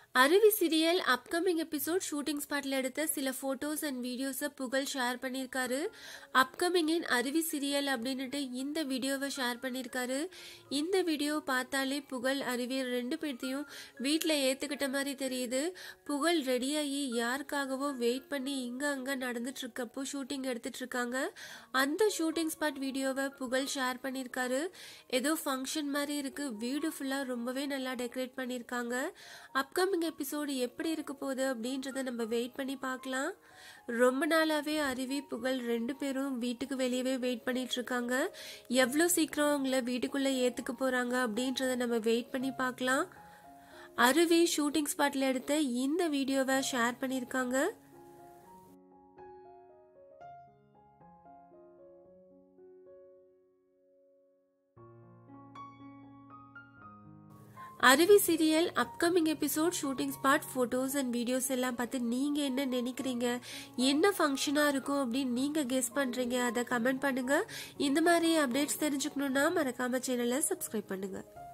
அருவி serial upcoming episode shooting ஸ்பாட்ல எடுத்த சில போட்டோஸ் அண்ட் வீடியோஸை புகழ் ஷேர் பண்ணியிருக்காரு அப்கமிங் இன் அருவி சீரியல் அப்படின்னுட்டு இந்த வீடியோவை ஷேர் பண்ணியிருக்காரு இந்த வீடியோ பார்த்தாலே புகழ் அருவி ரெண்டு பேர்த்தையும் வீட்டில் ஏற்றுக்கிட்ட மாதிரி தெரியுது புகழ் ரெடியாகி யாருக்காகவோ வெயிட் பண்ணி இங்கே அங்கே நடந்துட்டு இருக்கப்போ ஷூட்டிங் எடுத்துட்டு இருக்காங்க அந்த ஷூட்டிங் ஸ்பாட் வீடியோவை புகழ் ஷேர் பண்ணியிருக்காரு ஏதோ ஃபங்க்ஷன் மாதிரி இருக்கு வீடு ஃபுல்லாக ரொம்பவே நல்லா டெக்கரேட் பண்ணியிருக்காங்க அப்கமிங் எபிசோடு எப்படி இருக்க போகுது அப்படின்றத நம்ம வெயிட் பண்ணி பார்க்கலாம் ரொம்ப நாளாவே அருவி புகழ் ரெண்டு பேரும் வீட்டுக்கு வெளியவே வெயிட் பண்ணிட்டு இருக்காங்க எவ்வளோ சீக்கிரம் அவங்கள வீட்டுக்குள்ள ஏத்துக்க போறாங்க அப்படின்றத நம்ம வெயிட் பண்ணி பார்க்கலாம் அருவி ஷூட்டிங் ஸ்பாட்ல எடுத்த இந்த வீடியோவை ஷேர் பண்ணியிருக்காங்க Aruvi serial upcoming episode shooting spot photos and videos எல்லாம் பார்த்து நீங்கள் என்ன நினைக்கிறீங்க என்ன ஃபங்க்ஷனாக இருக்கும் அப்படின்னு நீங்கள் கெஸ் பண்ணுறீங்க அதை கமெண்ட் பண்ணுங்கள் இந்த மாதிரி அப்டேட்ஸ் தெரிஞ்சுக்கணுன்னா மறக்காம சேனலை சப்ஸ்கிரைப் பண்ணுங்கள்